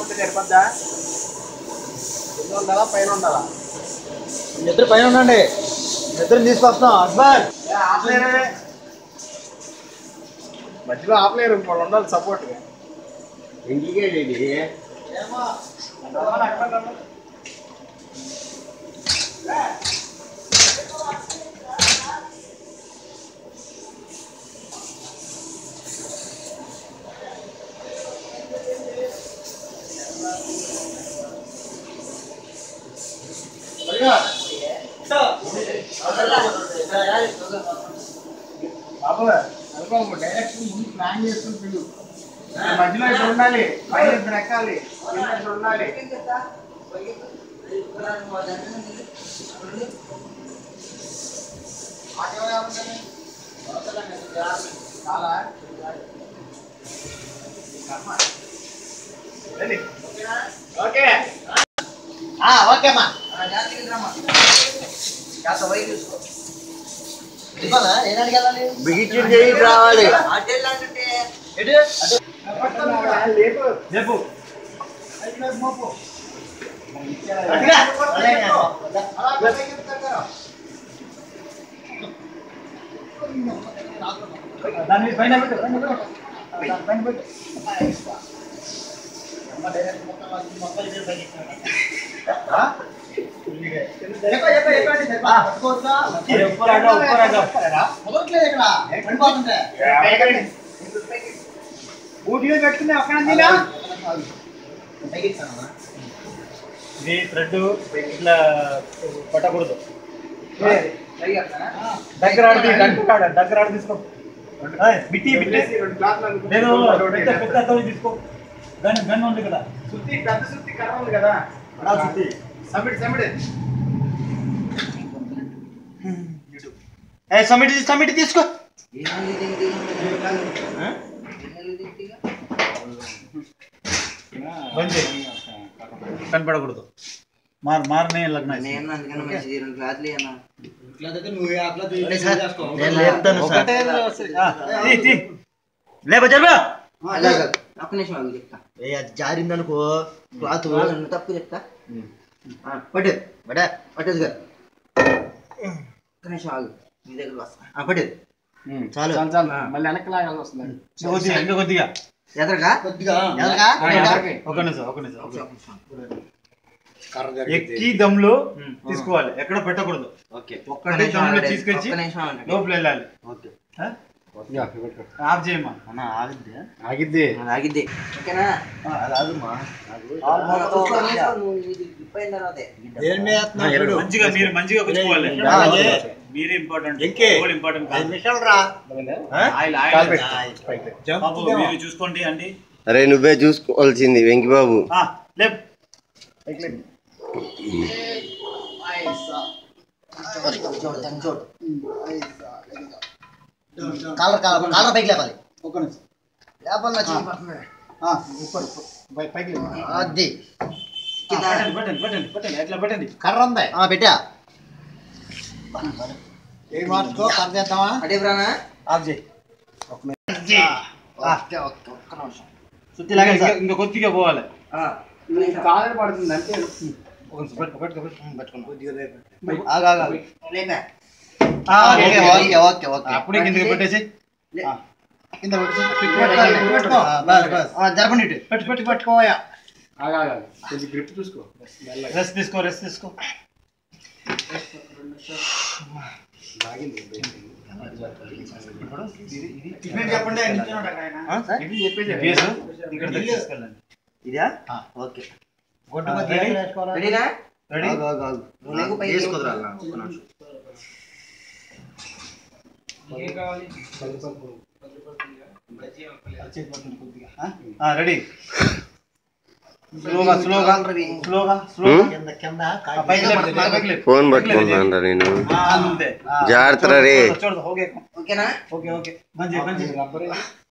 ఉంటే సరిపోద్దా కింద ఉండాలా పైన ఉండాలా ఇద్దరు పైన ఉండండి ఇద్దరు తీసుకొస్తాం అక్బర్ ఏ, ఆపలేరే మధ్యలో ఆపలేరు వాళ్ళు ఉండాలి సపోర్ట్ ఇంటికే ఇది బాబు అనుకోము డైరెక్ట్ ముందు ప్లాన్ చేసుకుని పిలు మధ్యలో ఇట్లా ఉండాలి పైన ఇద్దరు ఎక్కాలి కింద ఇట్లా ఉండాలి చాలా రెడీ ఓకే ఓకే అమ్మా బిగించి చేయి రావాలి లేపు చెప్పు దాని పైన పెట్టు పైన పెట్టు. పైన పెట్టు ఆ? ఎక్కువ, ఎక్కువ, ఎక్కువ అంటే సరిపా. పట్టుకోవచ్చా? ఉప్పు రాగా, ఉప్పు రాగా. కుదరట్లేదు ఇక్కడ. పడిపోతుంటే. ఊటిలో పెట్టుకుని అక్కడ తినా ఇది థ్రెడ్ ఇట్లా పట్టకూడదు దగ్గర ఆడి దగ్గర ఆడ దగ్గర ఆడ తీసుకో ఏయ్, బిట్టి బిట్టి రెండు క్లాత్లు లేదు అనుకో. పెద్ద పెద్ద తోలి తీసుకో గన్ గన్ ఉంది కదా సుత్తి పెద్ద సుత్తి కర్ర ఉంది కదా అలా సుత్తి. సమిడి సమిడి ఏ సమిటి సమిటి తీసుకో బంద్ చేయి. కనపడకూడదు మార్ మారనే లగ్న నేను అందుకని మంచిది రెండు క్లాత్లు అన్న నేను లేపుతాను సార్ తీ, తీ. లేప జరుగు ఒక్క నిమిషం ఆగు చెప్తా ఏ అది జారిందనుకో క్లాత్ నువ్వు తప్పు చెప్తా ఆ, పట్టు బడా పట్టేదిగా ఒక్క నిమిషం ఆగు నీ దగ్గర వస్తా ఆ, పట్టు చాలు చాలు చాలు మళ్ళీ వెనక్కి లాగాల్సి వస్తుంది ఇంకా కొద్దిగా ఇంకా కొద్దిగా ఎదరగా ఎలాగా? ఆ, ఎలాగే. ఒక నిమిషం ఒక నిమిషం ఒక ఒక్క నిమిషం. నిమిషం. ఎక్కి దమ్లో ఉమ్. తీసుకోవాలి ఎక్కడ పెట్టకూడదు ఓకే ఒక్క ఒక్కటే నిమిషం దమ్లో ఆగండి. తీసుకొచ్చి ఒక్క నిమిషం ఆగండి. లోపల వెళ్ళాలి ఓకే ఆ? ఆఫ్ చేయమ్మా అన్న ఆగిద్ది ఆగిద్ది ఆ, ఆగిద్ది ఓకేనా రాదుమా ఒక్క నిమిషం నువ్వు ఇది ఇప్పైన తర్వాతే మంచిగా మీరు మంచిగా కూర్చోవాలి ఆ, అదే. మీరే ఇంపార్టెంట్ ఇంకే? ఇంపార్టెంట్ ఆయిల్ కాలు పెట్టు. బాబు మీరు చూసుకోండి అండి అరే నువ్వే చూసుకోవాల్సింది వెంకిబాబు ఆ, లేప్ కాలర్ కాలర్ కాలర్ పైకి లేపాలి ఒక్క నిమిషం లేపాలి చెయ్యి పడుతుంది. ఆ, ఉప్పు, ఉప్పు. పై- పైకి లేవు. అది ఆ, పెట్టండి పెట్టండి పెట్టండి పెట్టండి ఎట్లా పెట్టండి కర్ర ఉంది ఆ, పెట్టా ఏ మార్చుకో కర్ర చేద్దామా అటే ప్రాణా ఆఫ్ చేయి ఓకే ఓకే ఒక్క నిమిషం సుత్తి లాగా ఇంకా ఇంకా కొద్దిగా పోవాలి ఆ, ఒక్క నిమిషం. కాలు పడుతుంది అంతే ఆగు, ఆగు, ఆగు. లేపా. ఆ, okay okay, okay okay okay అప్పుడే కిందకి పెట్టేసి లే- ఆ, కింద పెట్టు. పిక్ పెట్టుకోవాలి, పిక్ పెట్టుకో. ఆ, బస్ బస్ ఆ, జరపండి ఇటు పెట్టు పెట్టు పట్టుకోయా ఆగా ఆగా. కొంచెం గ్రిప్ చూసుకో మెల్లగా. రెస్ట్ తీసుకో రెస్ట్ తీసుకో టిఫిన్ చెప్పండి నిల్చొని ఉంటాడు ఆయన. ఆ? టిఫిన్ చెప్పేసి బేస్ ఇక్కడ దగ్గర తీసుకెళ్ళండి ఇదా ఓకే గొడ్డు కొద్దిగా రెడీ? వేసుకోవాలా? రెడీనా రెడీ ఆగు, ఆగు, ఆగు. నువ్వు లేకు పైకి వేసుకోదురా అన్న, ఒక్క నిమిషం. రెడీ స్లోగా స్లోగా స్లోగా స్లోగా హ్మ్? కింద కింద పైకి లేపు, పైకి లేపు. ఫోన్ పట్టుకుంటున్నాను నేను ఆ, అంతే ఆ. జాగ్రత్త రే చూడదు, చూడదు, ఓకే ఓకేనా ఓకే ఓకే మంచి మంచి రబ్బర్ ఇది.